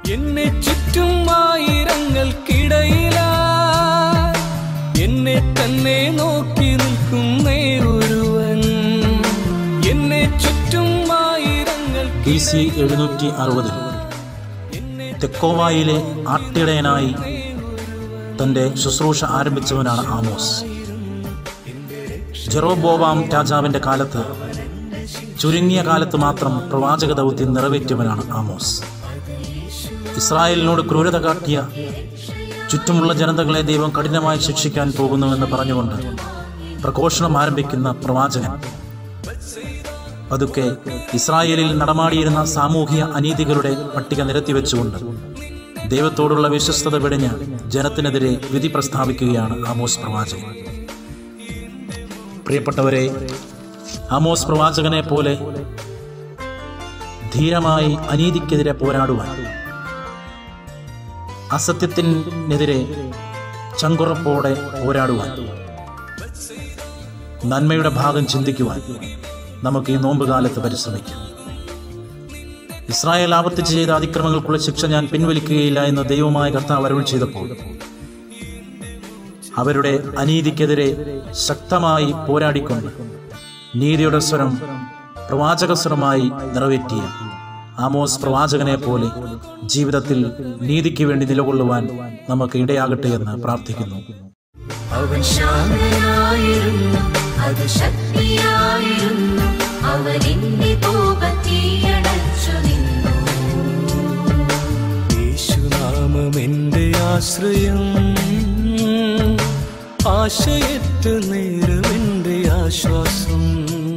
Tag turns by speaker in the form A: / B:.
A: എന്നെ ചുറ്റും ആയിരങ്ങൾക്കിടയിലാ എന്നെ തന്നെ നോക്കി നിൽക്കും നേരൊരുവൻ എന്നെ ചുറ്റും
B: ബി സി എഴുന്നൂറ്റി അറുപതിൽ തെക്കോവായിലെ ആട്ടിടയനായി തന്റെ ശുശ്രൂഷ ആരംഭിച്ചവനാണ് ആമോസ് ജെറോബോവാം രാജാവിന്റെ കാലത്ത് ചുരുങ്ങിയ കാലത്ത് മാത്രം പ്രവാചക ദൗത്യം നിറവേറ്റിയവനാണ് ആമോസ് ഇസ്രായേലിനോട് ക്രൂരത കാട്ടിയ ചുറ്റുമുള്ള ജനതകളെ ദൈവം കഠിനമായി ശിക്ഷിക്കാൻ പോകുന്നുവെന്ന് പറഞ്ഞുകൊണ്ട് പ്രഘോഷണം ആരംഭിക്കുന്ന പ്രവാചകൻ പതുക്കെ ഇസ്രായേലിൽ നടമാടിയിരുന്ന സാമൂഹിക അനീതികളുടെ പട്ടിക നിരത്തിവെച്ചുകൊണ്ട് ദൈവത്തോടുള്ള വിശ്വസ്തത വെടിഞ്ഞ് ജനത്തിനെതിരെ വിധി പ്രസ്താവിക്കുകയാണ് ആമോസ് പ്രവാചകൻ പ്രിയപ്പെട്ടവരെ ആമോസ് പ്രവാചകനെ പോലെ ധീരമായി അനീതിക്കെതിരെ പോരാടുവാൻ അസത്യത്തിനെതിരെ ചങ്കുറപ്പോടെ പോരാടുവാൻ നന്മയുടെ ഭാഗം ചിന്തിക്കുവാൻ നമുക്ക് ഈ നോമ്പുകാലത്ത് പരിശ്രമിക്കാം ഇസ്രായേൽ ആവർത്തിച്ച് ചെയ്ത അതിക്രമങ്ങൾക്കുള്ള ശിക്ഷ ഞാൻ പിൻവലിക്കുകയില്ല എന്ന് ദൈവമായ കർത്താവ് അരുൾ ചെയ്തപ്പോൾ അവരുടെ അനീതിക്കെതിരെ ശക്തമായി പോരാടിക്കൊണ്ട് നീതിയുടെ സ്വരം പ്രവാചക സ്വരമായി നിറവേറ്റിയ ആമോസ് പ്രവാചകനെ പോലെ ജീവിതത്തിൽ നീതിക്ക് വേണ്ടി നിലകൊള്ളുവാൻ നമുക്ക് ഇടയാകട്ടെ എന്ന് പ്രാർത്ഥിക്കുന്നു
A: അവൻ
C: ശാന്തനായിരുന്നു അത് ശക്തിയായിരുന്നു അവൻ എന്റെ കോപത്തീയടച്ചു നിന്നു
A: യേശുനാമം എന്റെ ആശ്രയം ആശയറ്റ നേരം എന്റെ ആശ്വാസം